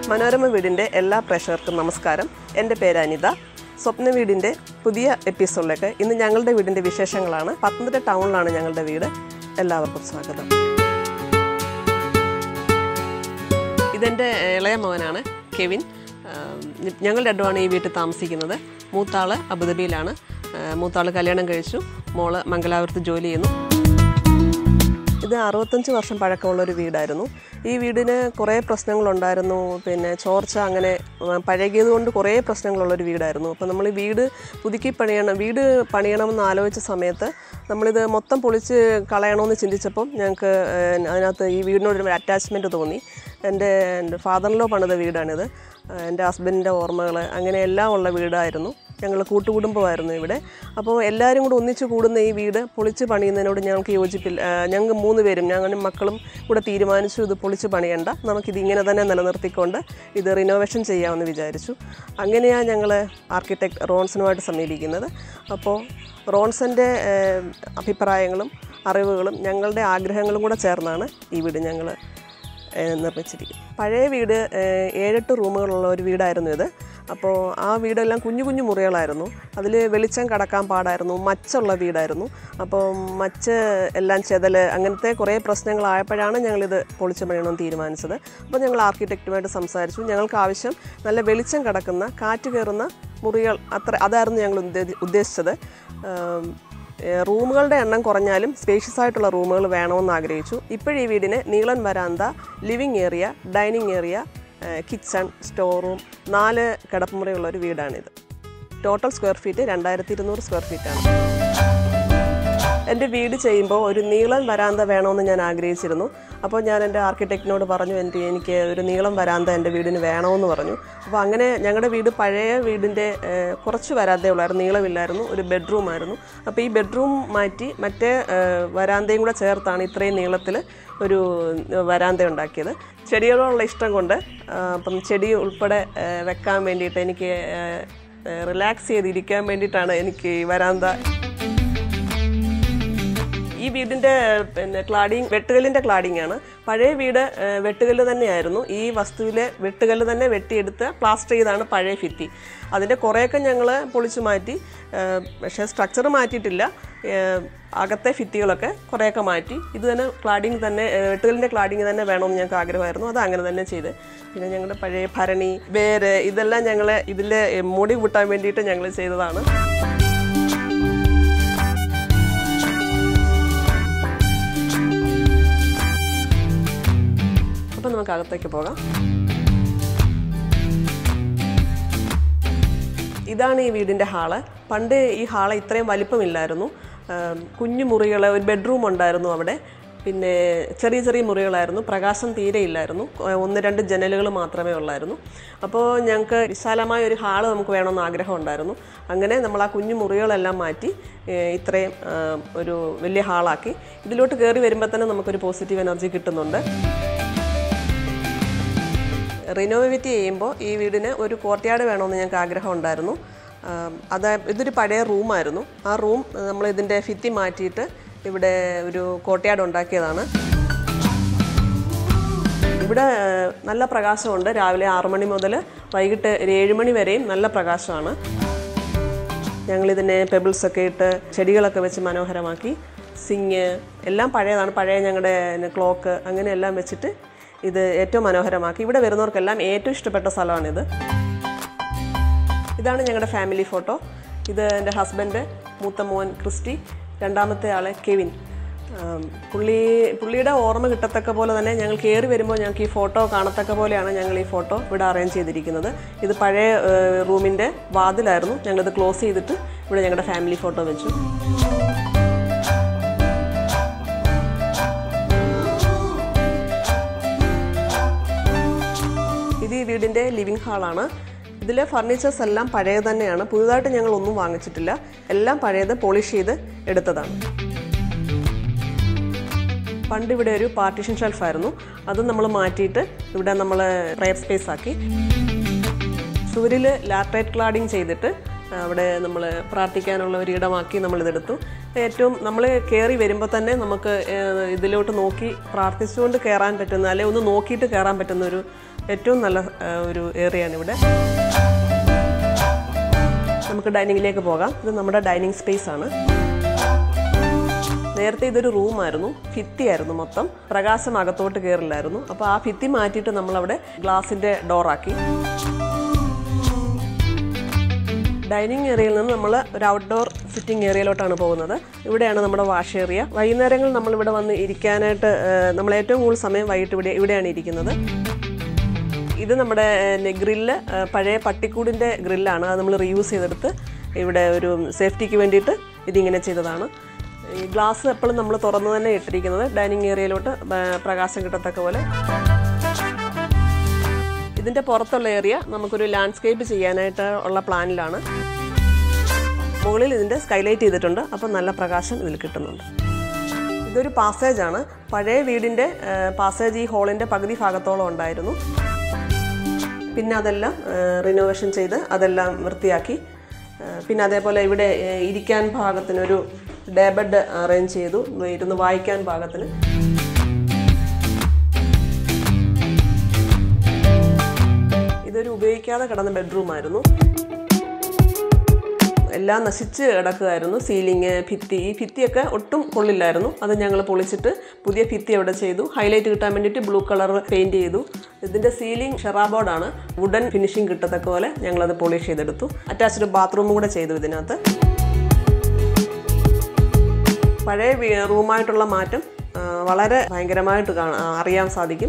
മനോരമ വീടിൻ്റെ എല്ലാ പ്രേക്ഷകർക്കും നമസ്കാരം എൻ്റെ പേര് അനിത സ്വപ്ന വീടിൻ്റെ പുതിയ എപ്പിസോഡിലേക്ക് ഇന്ന് ഞങ്ങളുടെ വീടിൻ്റെ വിശേഷങ്ങളാണ് പത്തനംതിട്ട ടൗണിലാണ് ഞങ്ങളുടെ വീട് എല്ലാവർക്കും സ്വാഗതം ഇതെൻ്റെ ഇളയ മകനാണ് കെവിൻ ആം, ഞങ്ങൾ രണ്ടുമാണ് ഈ വീട്ടിൽ താമസിക്കുന്നത് മൂത്താള് അബുദാബിയിലാണ് ആ, മൂത്താള് കല്യാണം കഴിച്ചു മോള് മംഗലാപുരത്ത് ജോലി ചെയ്യുന്നു ഇത് അറുപത്തഞ്ച് വർഷം പഴക്കമുള്ള ഒരു വീടായിരുന്നു ഈ വീടിന് കുറേ പ്രശ്നങ്ങളുണ്ടായിരുന്നു പിന്നെ ചോർച്ച അങ്ങനെ ഉം, പഴകിയത് കൊണ്ട് കുറേ പ്രശ്നങ്ങളുള്ള ഒരു വീടായിരുന്നു അപ്പോൾ നമ്മൾ ഈ വീട് പുതുക്കി പണിയണം വീട് പണിയണമെന്ന് ആലോചിച്ച സമയത്ത് നമ്മളിത് മൊത്തം പൊളിച്ച് കളയണമെന്ന് ചിന്തിച്ചപ്പം ഞങ്ങൾക്ക് ഏഹ്, അതിനകത്ത് ഈ വീടിനോടൊരു അറ്റാച്ച്മെൻറ്റ് തോന്നി എൻ്റെ എൻ്റെ ഫാദറിലോ പണിത വീടാണിത് ഏഹ്, എൻ്റെ ഹസ്ബൻഡിൻ്റെ ഓർമ്മകൾ അങ്ങനെ എല്ലാം ഉള്ള വീടായിരുന്നു ഞങ്ങൾ കൂട്ടുകുടുംബമായിരുന്നു ഇവിടെ അപ്പോൾ എല്ലാവരും കൂടെ ഒന്നിച്ച് കൂടുന്ന ഈ വീട് പൊളിച്ച് പണിയുന്നതിനോട് ഞങ്ങൾക്ക് യോജിപ്പില്ല ആ, ഞങ്ങൾ മൂന്ന് പേരും ഞങ്ങളും മക്കളും കൂടെ തീരുമാനിച്ചു ഇത് പൊളിച്ച് പണിയണ്ട നമുക്കിത് ഇങ്ങനെ തന്നെ നിലനിർത്തിക്കൊണ്ട് ഇത് റിനോവേഷൻ ചെയ്യാമെന്ന് വിചാരിച്ചു അങ്ങനെയാണ് ഞങ്ങൾ ആർക്കിടെക്ട് റോൺസനുമായിട്ട് സമീപിക്കുന്നത് അപ്പോൾ റോൺസൻ്റെ ഏഹ്, അഭിപ്രായങ്ങളും അറിവുകളും ഞങ്ങളുടെ ആഗ്രഹങ്ങളും കൂടെ ചേർന്നാണ് ഈ വീട് ഞങ്ങൾ ഏഹ് നിർമ്മിച്ചിരിക്കും പഴയ വീട് ഏഹ് ഏഴെട്ട് റൂമുകളുള്ള ഒരു വീടായിരുന്നു ഇത് അപ്പോൾ ആ വീടെല്ലാം കുഞ്ഞു കുഞ്ഞു മുറികളായിരുന്നു അതിൽ വെളിച്ചം കടക്കാൻ പാടായിരുന്നു മച്ചുള്ള വീടായിരുന്നു അപ്പോൾ മച്ച് എല്ലാം ചെതൽ അങ്ങനത്തെ കുറേ പ്രശ്നങ്ങളായപ്പോഴാണ് ഞങ്ങളിത് പൊളിച്ചു പണിയണമെന്ന് തീരുമാനിച്ചത് അപ്പോൾ ഞങ്ങൾ ആർക്കിടെക്റ്റുമായിട്ട് സംസാരിച്ചു ഞങ്ങൾക്ക് ആവശ്യം നല്ല വെളിച്ചം കടക്കുന്ന കാറ്റ് കയറുന്ന മുറികൾ അത്ര അതായിരുന്നു ഞങ്ങൾ ഉദ്ദേ- ഉദ്ദേശിച്ചത് ആം, ഏഹ് റൂമുകളുടെ എണ്ണം കുറഞ്ഞാലും സ്പേഷ്യസ് ആയിട്ടുള്ള റൂമുകൾ വേണമെന്ന് ആഗ്രഹിച്ചു ഇപ്പോഴീ വീടിന് നീളൻ വരാന്ത living area dining area kitchen store room നാല് കിടപ്പുമുറിയുള്ള ഒരു വീടാണിത് ടോട്ടൽ സ്ക്വയർ ഫീറ്റ് രണ്ടായിരത്തി ഇരുന്നൂറ് സ്ക്വയർ ഫീറ്റാണ് എൻ്റെ വീട് ചെയ്യുമ്പോൾ ഒരു നീളം വരാന്ത വേണമെന്ന് ഞാൻ ആഗ്രഹിച്ചിരുന്നു അപ്പോൾ ഞാൻ എൻ്റെ ആർക്കിടെക്റ്റിനോട് പറഞ്ഞു എൻ്റെ എനിക്ക് ഒരു നീളം വരാന്ത എൻ്റെ വീടിന് വേണമെന്ന് പറഞ്ഞു അപ്പോൾ അങ്ങനെ ഞങ്ങളുടെ വീട് പഴയ വീടിൻ്റെ ഏഹ്, കുറച്ച് വരാന്തേ ഉള്ളായിരുന്നു നീളമില്ലായിരുന്നു ഒരു ബെഡ്റൂം ആയിരുന്നു അപ്പോൾ ഈ ബെഡ്റൂം മാറ്റി മറ്റേ ഏഹ്, വരാന്തയും കൂടെ ചേർത്താണ് ഇത്രയും നീളത്തിൽ ഒരു വരാന്ത ഉണ്ടാക്കിയത് ചെടികളോടുള്ള ഇഷ്ടം കൊണ്ട് ആ, അപ്പം ചെടി ഉൾപ്പെടെ ഏഹ്, വെക്കാൻ വേണ്ടിയിട്ട് എനിക്ക് റിലാക്സ് ചെയ്തിരിക്കാൻ വേണ്ടിയിട്ടാണ് എനിക്ക് ഈ വരാന്ത ഈ വീടിന്റെ പിന്നെ ക്ലാഡിങ് വെട്ടുകല്ലിന്റെ ക്ലാഡിംഗ് ആണ് പഴയ വീട് ഏഹ്, വെട്ടുകല്ല് തന്നെയായിരുന്നു ഈ വസ്തുവിലെ വെട്ടുകല്ല് തന്നെ വെട്ടിയെടുത്ത് പ്ലാസ്റ്റർ ചെയ്താണ് പഴയ ഭിത്തി അതിന്റെ കുറേയൊക്കെ ഞങ്ങൾ പൊളിച്ചു മാറ്റി ഏഹ്, പക്ഷേ സ്ട്രക്ചർ മാറ്റിയിട്ടില്ല ഏഹ്, അകത്തെ ഭിത്തികളൊക്കെ കുറേയൊക്കെ മാറ്റി ഇത് തന്നെ ക്ലാഡിംഗ് തന്നെ ഏഹ്, വെട്ടുകല്ലിന്റെ ക്ലാഡിംഗ് തന്നെ വേണമെന്ന് ഞങ്ങൾക്ക് ആഗ്രഹമായിരുന്നു അത് അങ്ങനെ തന്നെ ചെയ്ത് പിന്നെ ഞങ്ങളുടെ പഴയ ഭരണി വേര് ഇതെല്ലാം ഞങ്ങൾ ഇതിലെ മുടി കൂട്ടാൻ വേണ്ടിയിട്ട് ഞങ്ങൾ ചെയ്തതാണ് അപ്പം നമുക്ക് അകത്തേക്ക് പോകാം ഇതാണ് ഈ വീടിൻ്റെ ഹാള് പണ്ട് ഈ ഹാള് ഇത്രയും വലിപ്പമില്ലായിരുന്നു ആം, കുഞ്ഞു മുറികൾ ഒരു ബെഡ്റൂം ഉണ്ടായിരുന്നു അവിടെ പിന്നെ ചെറിയ ചെറിയ മുറികളായിരുന്നു പ്രകാശം തീരെ ഇല്ലായിരുന്നു ഏഹ് ഒന്ന് രണ്ട് ജനലുകൾ മാത്രമേ ഉള്ളായിരുന്നു അപ്പോൾ ഞങ്ങൾക്ക് വിശാലമായ ഒരു ഹാള് നമുക്ക് വേണമെന്ന് ആഗ്രഹം ഉണ്ടായിരുന്നു അങ്ങനെ നമ്മൾ ആ കുഞ്ഞു മുറികളെല്ലാം മാറ്റി ഏഹ് ഇത്രയും ആം, ഒരു വലിയ ഹാളാക്കി ഇതിലോട്ട് കയറി വരുമ്പോൾ തന്നെ നമുക്കൊരു പോസിറ്റീവ് എനർജി കിട്ടുന്നുണ്ട് റിനോവേറ്റ് ചെയ്യുമ്പോൾ ഈ വീടിന് ഒരു കോർട്ട്യാർഡ് വേണമെന്ന് ഞങ്ങൾക്ക് ആഗ്രഹം ഉണ്ടായിരുന്നു ആം, അത് ഇതൊരു പഴയ റൂമായിരുന്നു ആ റൂം നമ്മൾ ഇതിൻ്റെ ഭിത്തി മാറ്റിയിട്ട് ഇവിടെ ഒരു കോർട്ട്യാർഡ് ഉണ്ടാക്കിയതാണ് ഇവിടെ ഏഹ്, നല്ല പ്രകാശമുണ്ട് രാവിലെ ആറു മണി മുതൽ വൈകിട്ട് ഒരു ഏഴ് മണി വരെയും നല്ല പ്രകാശമാണ് ഞങ്ങളിതിനെ പെബിൾസ് ഒക്കെ ഇട്ട് ചെടികളൊക്കെ വെച്ച് മനോഹരമാക്കി സിങ് എല്ലാം പഴയതാണ് പഴയ ഞങ്ങളുടെ ക്ലോക്ക് അങ്ങനെ എല്ലാം വെച്ചിട്ട് ഇത് ഏറ്റവും മനോഹരമാക്കി ഇവിടെ വരുന്നവർക്കെല്ലാം ഏറ്റവും ഇഷ്ടപ്പെട്ട സ്ഥലമാണിത് ഇതാണ് ഞങ്ങളുടെ ഫാമിലി ഫോട്ടോ ഇത് എൻ്റെ ഹസ്ബൻഡ് മൂത്ത മോൻ ക്രിസ്റ്റി രണ്ടാമത്തെ ആള് കെവിൻ ആം, പുള്ളി പുള്ളിയുടെ ഓർമ്മ കിട്ടത്തക്ക പോലെ തന്നെ ഞങ്ങൾ കയറി വരുമ്പോൾ ഞങ്ങൾക്ക് ഈ ഫോട്ടോ കാണത്തക്ക പോലെയാണ് ഞങ്ങൾ ഈ ഫോട്ടോ ഇവിടെ അറേഞ്ച് ചെയ്തിരിക്കുന്നത് ഇത് പഴയ ഏഹ്, റൂമിൻ്റെ വാതിലായിരുന്നു ഞങ്ങളിത് ക്ലോസ് ചെയ്തിട്ട് ഇവിടെ ഞങ്ങളുടെ ഫാമിലി ഫോട്ടോ വെച്ചു ഇത് ഈ വീടിൻ്റെ ലിവിങ് ഹാളാണ് ഇതിലെ ഫർണിച്ചേഴ്സ് എല്ലാം പഴയത് തന്നെയാണ് പുതുതായിട്ട് ഞങ്ങൾ ഒന്നും വാങ്ങിച്ചിട്ടില്ല എല്ലാം പഴയത് പോളിഷ് ചെയ്ത് എടുത്തതാണ് പണ്ട് ഇവിടെ ഒരു പാർട്ടീഷൻ ഷെൽഫായിരുന്നു അത് നമ്മൾ മാറ്റിയിട്ട് ഇവിടെ നമ്മൾ പ്രയർ സ്പേസ് ആക്കി ചുവരിൽ ലാറ്ററൈറ്റ് ക്ലാഡിങ് ചെയ്തിട്ട് അവിടെ നമ്മൾ പ്രാർത്ഥിക്കാനുള്ള ഒരു ഇടമാക്കി നമ്മളിതെടുത്തു ഏറ്റവും നമ്മൾ കയറി വരുമ്പോൾ തന്നെ നമുക്ക് ഏഹ്, ഇതിലോട്ട് നോക്കി പ്രാർത്ഥിച്ചുകൊണ്ട് കയറാൻ പറ്റുന്ന അല്ലെ ഒന്ന് നോക്കിയിട്ട് കയറാൻ പറ്റുന്ന ഒരു ഏറ്റവും നല്ല ആ, ഒരു ഏറിയാണ് ഇവിടെ നമുക്ക് ഡൈനിങ്ങിലേക്ക് പോകാം ഇത് നമ്മുടെ ഡൈനിങ് സ്പേസ് ആണ് നേരത്തെ ഇതൊരു റൂമായിരുന്നു ഭിത്തിയായിരുന്നു മൊത്തം പ്രകാശം അകത്തോട്ട് കയറില്ലായിരുന്നു അപ്പോൾ ആ ഭിത്തി മാറ്റിയിട്ട് നമ്മളവിടെ ഗ്ലാസിൻ്റെ ഡോറാക്കി ഡൈനിങ് ഏരിയയിൽ നിന്ന് നമ്മൾ ഒരു ഔട്ട്ഡോർ സിറ്റിംഗ് ഏരിയയിലോട്ടാണ് പോകുന്നത് ഇവിടെയാണ് നമ്മുടെ വാഷ് ഏരിയ വൈകുന്നേരങ്ങളിൽ നമ്മളിവിടെ വന്ന് ഇരിക്കാനായിട്ട് ഏഹ്, നമ്മൾ ഏറ്റവും കൂടുതൽ സമയം വൈകിട്ട് ഇവിടെ ഇവിടെയാണ് ഇരിക്കുന്നത് ഇത് നമ്മുടെ ഗ്രില്ല് പഴയ പട്ടിക്കൂടിൻ്റെ ഗ്രില്ലാണ് അത് നമ്മൾ റീയൂസ് ചെയ്തെടുത്ത് ഇവിടെ ഒരു സേഫ്റ്റിക്ക് വേണ്ടിയിട്ട് ഇതിങ്ങനെ ചെയ്തതാണ് ഈ ഗ്ലാസ് എപ്പോഴും നമ്മൾ തുറന്നു തന്നെ ഇട്ടിരിക്കുന്നത് ഡൈനിങ് ഏരിയയിലോട്ട് ബ- പ്രകാശം കിട്ടത്തക്ക പോലെ ഇതിൻ്റെ പുറത്തുള്ള ഏരിയ നമുക്കൊരു ലാൻഡ്സ്കേപ്പ് ചെയ്യാനായിട്ട് ഉള്ള പ്ലാനിലാണ് മുകളിൽ ഇതിൻ്റെ സ്കൈലൈറ്റ് ചെയ്തിട്ടുണ്ട് അപ്പം നല്ല പ്രകാശം ഇതിൽ കിട്ടുന്നുണ്ട് ഇതൊരു പാസേജ് ആണ് പഴയ വീടിൻ്റെ പാസേജ് ഈ ഹോളിൻ്റെ പകുതി ഭാഗത്തോളം ഉണ്ടായിരുന്നു പിന്നെ അതെല്ലാം റിനോവേഷൻ ചെയ്ത് അതെല്ലാം വൃത്തിയാക്കി ആ, പിന്നെ അതേപോലെ ഇവിടെ ഏ, ഇരിക്കാൻ പാകത്തിനൊരു ഡേ ബെഡ് അറേഞ്ച് ചെയ്തു ഇരുന്ന് വായിക്കാൻ പാകത്തിന് ഇതൊരു ഉപയോഗിക്കാതെ കിടന്ന ബെഡ്റൂമായിരുന്നു എല്ലാം നശിച്ച് കിടക്കുമായിരുന്നു സീലിംഗ് ഭിത്തി ഈ ഭിത്തിയൊക്കെ ഒട്ടും കൊള്ളില്ലായിരുന്നു അത് ഞങ്ങൾ പൊളിച്ചിട്ട് പുതിയ ഭിത്തി അവിടെ ചെയ്തു ഹൈലൈറ്റ് കിട്ടാൻ വേണ്ടിയിട്ട് ബ്ലൂ കളർ പെയിൻറ് ചെയ്തു ഇതിൻ്റെ സീലിംഗ് ഷെറാബോർഡാണ് വുഡൻ ഫിനിഷിംഗ് കിട്ടത്തക്ക പോലെ ഞങ്ങളത് പോളിഷ് ചെയ്തെടുത്തു അറ്റാച്ച്ഡ് ബാത്റൂമും കൂടെ ചെയ്തു ഇതിനകത്ത് പഴയ വീ- റൂമായിട്ടുള്ള മാറ്റം ആ, വളരെ ഭയങ്കരമായിട്ട് കാണാൻ അറിയാൻ സാധിക്കും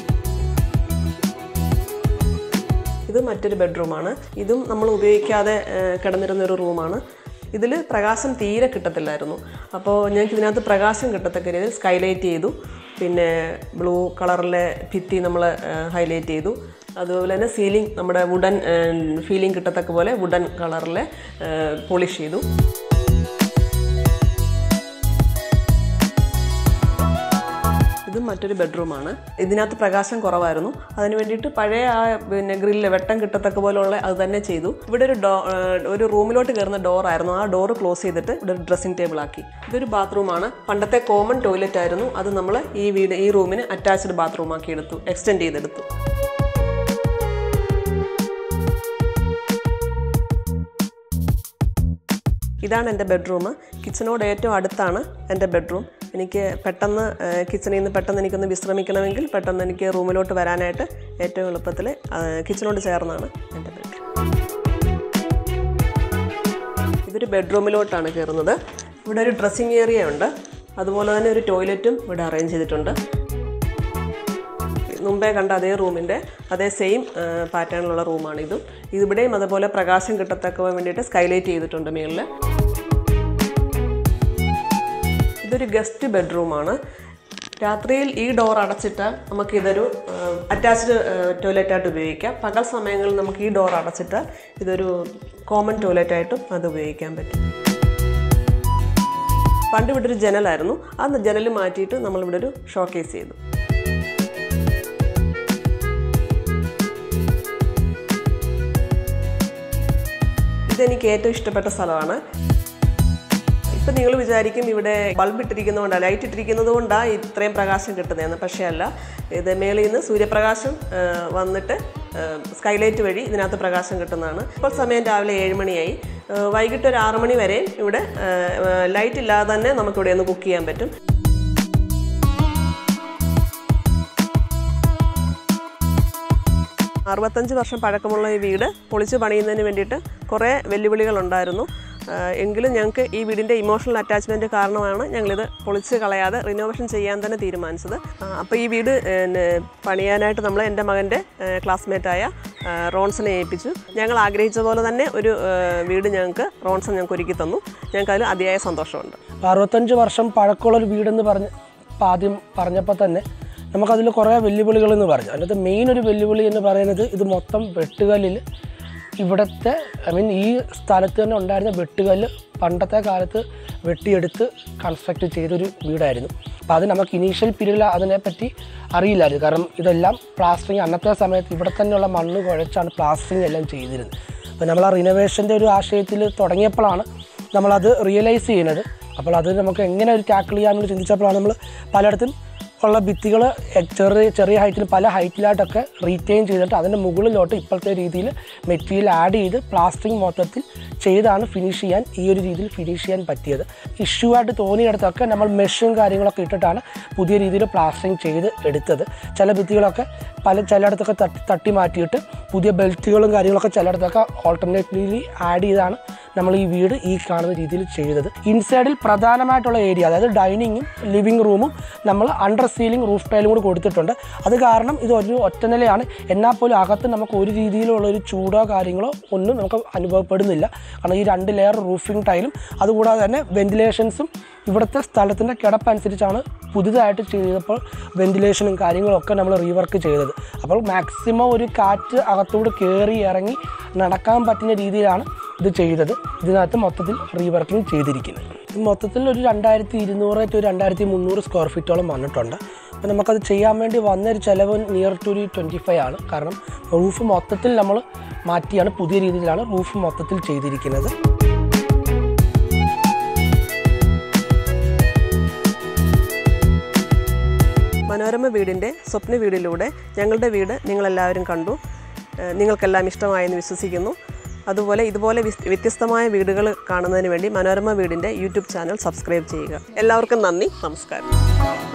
ഇത് മറ്റൊരു ബെഡ്റൂമാണ് ഇതും നമ്മൾ ഉപയോഗിക്കാതെ ഏഹ്, കിടന്നിരുന്ന ഒരു റൂമാണ് ഇതിൽ പ്രകാശം തീരെ കിട്ടത്തില്ലായിരുന്നു അപ്പോൾ ഞങ്ങൾക്ക് ഇതിനകത്ത് പ്രകാശം കിട്ടത്തക്ക രീതിയിൽ സ്കൈലൈറ്റ് ചെയ്തു പിന്നെ ബ്ലൂ കളറിലെ ഭിത്തി നമ്മൾ ഹൈലൈറ്റ് ചെയ്തു അതുപോലെ തന്നെ സീലിംഗ് നമ്മുടെ വുഡൻ ഫീലിംഗ് കിട്ടത്തക്ക പോലെ വുഡൻ കളറിലെ പോളിഷ് ചെയ്തു ഇത് മറ്റൊരു ബെഡ്റൂമാണ് ഇതിനകത്ത് പ്രകാശം കുറവായിരുന്നു അതിന് വേണ്ടിയിട്ട് പഴയ ആ പിന്നെ ഗ്രില്ല് വെട്ടം കിട്ടത്തക്ക പോലുള്ള അത് തന്നെ ചെയ്തു ഇവിടെ ഒരു ഡോ ഏഹ് ഒരു റൂമിലോട്ട് കയറുന്ന ഡോർ ആയിരുന്നു ആ ഡോർ ക്ലോസ് ചെയ്തിട്ട് ഇവിടെ ഒരു ഡ്രസ്സിംഗ് ടേബിൾ ആക്കി ഇതൊരു ബാത്റൂമാണ് പണ്ടത്തെ കോമൺ ടോയ്ലറ്റ് ആയിരുന്നു അത് നമ്മൾ ഈ വീട് ഈ റൂമിന് അറ്റാച്ച്ഡ് ബാത്റൂം ആക്കി എടുത്തു എക്സ്റ്റെൻഡ് ചെയ്തെടുത്തു ഇതാണ് എൻ്റെ ബെഡ്റൂം കിച്ചണോട് ഏറ്റവും അടുത്താണ് എൻ്റെ ബെഡ്റൂം എനിക്ക് പെട്ടെന്ന് ഏഹ്, കിച്ചണിൽ നിന്ന് പെട്ടെന്ന് എനിക്കൊന്ന് വിശ്രമിക്കണമെങ്കിൽ പെട്ടെന്ന് എനിക്ക് റൂമിലോട്ട് വരാനായിട്ട് ഏറ്റവും എളുപ്പത്തിൽ കിച്ചണോട് ചേർന്നാണ് എൻ്റെ ബെഡ്റൂം ഇതൊരു ബെഡ്റൂമിലോട്ടാണ് കയറുന്നത് ഇവിടെ ഒരു ഡ്രസ്സിങ് ഏരിയ ഉണ്ട് അതുപോലെ തന്നെ ഒരു ടോയ്ലറ്റും ഇവിടെ അറേഞ്ച് ചെയ്തിട്ടുണ്ട് മുമ്പേ കണ്ട അതേ റൂമിൻ്റെ അതേ സെയിം പാറ്റേണിലുള്ള റൂമാണ് ഇതും ഇതിവിടെയും അതുപോലെ പ്രകാശം കിട്ടത്തക്ക വേണ്ടിയിട്ട് സ്കൈലൈറ്റ് ചെയ്തിട്ടുണ്ട് മുകളിൽ ഇതൊരു ഗസ്റ്റ് ബെഡ്റൂമാണ് രാത്രിയിൽ ഈ ഡോർ അടച്ചിട്ടാൽ നമുക്കിതൊരു അറ്റാച്ച്ഡ് ടോയ്ലറ്റായിട്ട് ഉപയോഗിക്കാം പകൽ സമയങ്ങളിൽ നമുക്ക് ഈ ഡോർ അടച്ചിട്ടാൽ ഇതൊരു കോമൺ ടോയ്ലറ്റായിട്ടും അത് ഉപയോഗിക്കാൻ പറ്റും പണ്ട് ഇവിടെ ഒരു ജനലായിരുന്നു ആ ജനൽ മാറ്റിയിട്ട് നമ്മളിവിടെ ഒരു ഷോക്കേസ് ചെയ്തു ഇതെനിക്ക് ഏറ്റവും ഇഷ്ടപ്പെട്ട സ്ഥലമാണ് ഇപ്പം നിങ്ങൾ വിചാരിക്കും ഇവിടെ ബൾബ് ഇട്ടിരിക്കുന്നതുകൊണ്ടാണ് ലൈറ്റ് ഇട്ടിരിക്കുന്നത് കൊണ്ടാണ് ഇത്രയും പ്രകാശം കിട്ടുന്നതെന്ന് പക്ഷേ അല്ല ഇത് മേളിൽ നിന്ന് സൂര്യപ്രകാശം ആ, വന്നിട്ട് സ്കൈലൈറ്റ് വഴി ഇതിനകത്ത് പ്രകാശം കിട്ടുന്നതാണ് ഇപ്പോൾ സമയം രാവിലെ ഏഴ് മണിയായി ആ, വൈകിട്ട് ഒരു ആറ് മണി വരെ ഇവിടെ ലൈറ്റ് ഇല്ലാതെ തന്നെ നമുക്കിവിടെ ഒന്ന് കുക്ക് ചെയ്യാൻ പറ്റും അറുപത്തഞ്ച് വർഷം പഴക്കമുള്ള ഈ വീട് പൊളിച്ചു പണിയുന്നതിന് വേണ്ടിയിട്ട് കുറേ വെല്ലുവിളികളുണ്ടായിരുന്നു ആ, എങ്കിലും ഞങ്ങൾക്ക് ഈ വീടിൻ്റെ ഇമോഷണൽ അറ്റാച്ച്മെൻറ്റ് കാരണമാണ് ഞങ്ങളിത് പൊളിച്ച് കളയാതെ റിനോവേഷൻ ചെയ്യാൻ തന്നെ തീരുമാനിച്ചത് അപ്പോൾ ഈ വീട് പിന്നെ, പണിയാനായിട്ട് നമ്മൾ എൻ്റെ മകൻ്റെ ക്ലാസ്മേറ്റായ റോൺസനെ ഏൽപ്പിച്ചു ഞങ്ങൾ ആഗ്രഹിച്ച പോലെ തന്നെ ഒരു ആ, വീട് ഞങ്ങൾക്ക് റോൺസൺ ഞങ്ങൾക്ക് ഒരുക്കി തന്നു ഞങ്ങൾക്ക് അതിൽ അതിയായ സന്തോഷമുണ്ട് അറുപത്തഞ്ച് വർഷം പഴക്കമുള്ള ഒരു വീടെന്ന് പറഞ്ഞ് ഇപ്പം ആദ്യം പറഞ്ഞപ്പോൾ തന്നെ നമുക്കതിൽ കുറേ വെല്ലുവിളികൾ എന്ന് പറഞ്ഞു അതിനകത്ത് മെയിൻ ഒരു വെല്ലുവിളി എന്ന് പറയുന്നത് ഇത് മൊത്തം വെട്ടുകല്ലിൽ ഇവിടുത്തെ ഐ മീൻ ഈ സ്ഥലത്ത് തന്നെ ഉണ്ടായിരുന്ന വെട്ടുകല്ല് പണ്ടത്തെ കാലത്ത് വെട്ടിയെടുത്ത് കൺസ്ട്രക്ട് ചെയ്തൊരു വീടായിരുന്നു അപ്പോൾ അത് നമുക്ക് ഇനീഷ്യൽ പീരീഡിൽ അതിനെപ്പറ്റി അറിയില്ലായിരുന്നു കാരണം ഇതെല്ലാം പ്ലാസ്റ്ററിങ് അന്നത്തെ സമയത്ത് ഇവിടെ തന്നെയുള്ള മണ്ണ് കുഴച്ചാണ് പ്ലാസ്റ്ററിങ് എല്ലാം ചെയ്തിരുന്നത് അപ്പോൾ നമ്മൾ ആ റിനോവേഷൻ്റെ ഒരു ആശയത്തിൽ തുടങ്ങിയപ്പോഴാണ് നമ്മളത് റിയലൈസ് ചെയ്യുന്നത് അപ്പോൾ അത് നമുക്ക് എങ്ങനെ ഒരു ടാക്കിൾ ചെയ്യാമെന്ന് ചിന്തിച്ചപ്പോഴാണ് നമ്മൾ പലയിടത്തും ഉള്ള ഭിത്തികൾ ചെറിയ ചെറിയ ഹൈറ്റിൽ പല ഹൈറ്റിലായിട്ടൊക്കെ റീറ്റെയിൻ ചെയ്തിട്ട് അതിൻ്റെ മുകളിലോട്ട് ഇപ്പോഴത്തെ രീതിയിൽ മെറ്റീരിയൽ ആഡ് ചെയ്ത് പ്ലാസ്റ്ററിങ് മൊത്തത്തിൽ ചെയ്താണ് ഫിനിഷ് ചെയ്യാൻ ഈ ഒരു രീതിയിൽ ഫിനിഷ് ചെയ്യാൻ പറ്റിയത് ഇഷ്യൂ ആയിട്ട് തോന്നിയിടത്തൊക്കെ നമ്മൾ മെഷും കാര്യങ്ങളൊക്കെ ഇട്ടിട്ടാണ് പുതിയ രീതിയിൽ പ്ലാസ്റ്ററിങ് ചെയ്ത് എടുത്തത് ചില ഭിത്തികളൊക്കെ പല ചിലയിടത്തൊക്കെ തട്ടി തട്ടി മാറ്റിയിട്ട് പുതിയ ബെൽറ്റുകളും കാര്യങ്ങളൊക്കെ ചിലയിടത്തൊക്കെ ഓൾട്ടർനേറ്റീവ്ലി ആഡ് ചെയ്താണ് നമ്മൾ ഈ വീട് ഈ കാണുന്ന രീതിയിൽ ചെയ്തത് ഇൻസൈഡിൽ പ്രധാനമായിട്ടുള്ള ഏരിയ അതായത് ഡൈനിങ്ങും ലിവിങ് റൂമും നമ്മൾ അണ്ടർ സീലിംഗ് റൂഫ് ടൈലും കൂടി കൊടുത്തിട്ടുണ്ട് അത് കാരണം ഇത് ഒരു ഒറ്റനിലയാണ് എന്നാൽ പോലും അകത്ത് നമുക്ക് ഒരു രീതിയിലുള്ള ഒരു ചൂടോ കാര്യങ്ങളോ ഒന്നും നമുക്ക് അനുഭവപ്പെടുന്നില്ല കാരണം ഈ രണ്ട് ലെയർ റൂഫിംഗ് ടൈലും അതുകൂടാതെ തന്നെ വെന്റിലേഷൻസും ഇവിടുത്തെ സ്ഥലത്തിൻ്റെ കിടപ്പനുസരിച്ചാണ് പുതുതായിട്ട് ചെയ്തപ്പോൾ വെന്റിലേഷനും കാര്യങ്ങളൊക്കെ നമ്മൾ റീവർക്ക് ചെയ്തത് അപ്പോൾ മാക്സിമം ഒരു കാറ്റ് അകത്തോട് കയറി ഇറങ്ങി നടക്കാൻ പറ്റുന്ന രീതിയിലാണ് ഇത് ചെയ്തത് ഇതിനകത്ത് മൊത്തത്തിൽ റീവർക്കിംഗ് ചെയ്തിരിക്കുന്നത് ഇത് മൊത്തത്തിൽ ഒരു രണ്ടായിരത്തി ഇരുന്നൂറ് ടു രണ്ടായിരത്തി മുന്നൂറ് സ്ക്വയർ ഫീറ്റോളം വന്നിട്ടുണ്ട് അപ്പോൾ നമുക്കത് ചെയ്യാൻ വേണ്ടി വന്നൊരു ചിലവ് നിയർ ടു ഒരു ട്വൻറ്റി ഫൈവ് ആണ് കാരണം റൂഫ് മൊത്തത്തിൽ നമ്മൾ മാറ്റിയാണ് പുതിയ രീതിയിലാണ് റൂഫ് മൊത്തത്തിൽ ചെയ്തിരിക്കുന്നത് മനോരമ വീടിൻ്റെ സ്വപ്ന വീടിലൂടെ ഞങ്ങളുടെ വീട് നിങ്ങളെല്ലാവരും കണ്ടു ഏഹ് നിങ്ങൾക്കെല്ലാം ഇഷ്ടമായെന്ന് വിശ്വസിക്കുന്നു അതുപോലെ ഇതുപോലെ വിസ്- വ്യത്യസ്തമായ വീടുകൾ കാണുന്നതിന് വേണ്ടി മനോരമ വീടിൻ്റെ യൂട്യൂബ് ചാനൽ സബ്സ്ക്രൈബ് ചെയ്യുക എല്ലാവർക്കും നന്ദി നമസ്കാരം